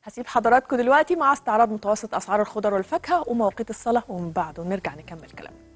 هسيب حضراتكم دلوقتي مع استعراض متوسط اسعار الخضر والفاكهه ومواقيت الصلاه ومن بعده نرجع نكمل كلامنا